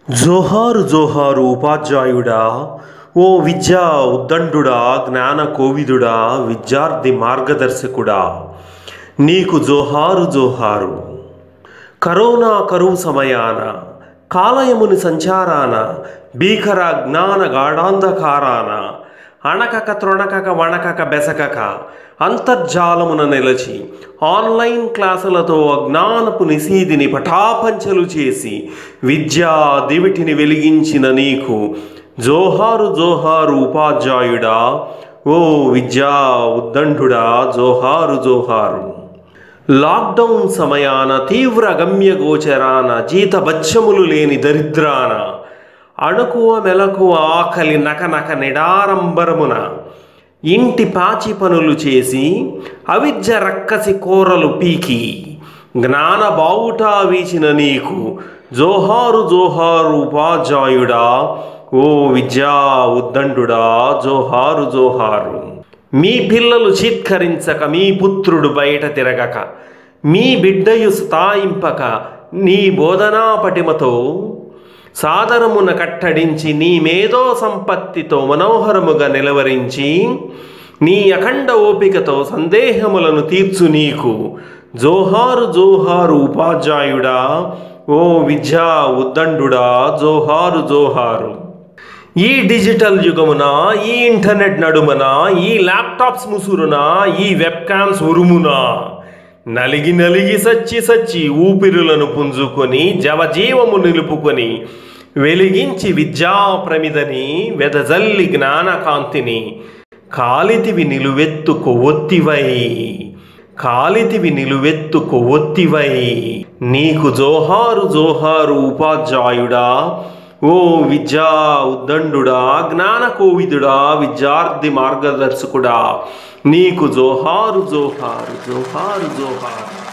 జోహారు జోహారు ఉపాధ్యాయుడా ఓ విద్యా ఉద్దండుడా జ్ఞాన కోవిదుడా విద్యార్థి మార్గదర్శకుడా నీకు జోహారు జోహారు కరోనా కరువు సమయాన కాలయముని సంచారాన భీకర జ్ఞాన గాఢాంధకారాన అణకక త్రొణకక వణకక బెసకక అంతర్జాలమున నిలచి ఆన్లైన్ క్లాసులతో అజ్ఞానపు నిసీదిని పటాపంచలు చేసి విద్యా దివిటిని వెలిగించిన నీకు జోహారు జోహారు ఉపాధ్యాయుడా ఓ విద్యా ఉద్దండుడా జోహారు జోహారు లాక్డౌన్ సమయాన తీవ్ర గమ్య గోచరాన జీతబచ్చములు లేని దరిద్రాన అణుకువ మెలకువ ఆకలి నకనక నిడారంబరమున ఇంటి పాచి పనులు చేసి అవిద్య రక్కసి కూరలు పీకి జ్ఞాన బావుటా వీచిన నీకు జోహారు జోహారు ఉపాధ్యాయుడా ఓ విద్యా ఉద్దండుడా జోహారు జోహారు మీ పిల్లలు చీత్కరించక మీ పుత్రుడు బయట తిరగక మీ బిడ్డయు స్థాయింపక నీ బోధనా పటిమతో సాదరమున కట్టడించి నీ మేధో సంపత్తితో మనోహరముగా నిలవరించి నీ అఖండ ఓపికతో సందేహములను తీర్చు నీకు జోహారు జోహారు ఉపాధ్యాయుడా ఓ విద్యా ఉద్దండుడా జోహారు జోహారు ఈ డిజిటల్ యుగమున ఈ ఇంటర్నెట్ నడుమన ఈ ల్యాప్టాప్స్ ముసురున ఈ వెబ్ క్యామ్స్ ఉరుమున నలిగి నలిగి సచ్చి సచ్చి ఊపిరులను పుంజుకొని జవజీవము నిలుపుకొని వెలిగించి విద్యా ప్రమిదని వెదజల్లి జ్ఞానకాంతిని కాలితివి నిలువెత్తు కొవ్వొత్తివై కాలితివి నిలువెత్తు కొవ్వొత్తివై నీకు జోహారు జోహారు ఉపాధ్యాయుడా ఓ విద్యా ఉద్దండుడా జ్ఞాన కోవిదుడా విద్యార్థి మార్గదర్శకుడా నీకు జోహారు జోహారు జోహారు జోహారు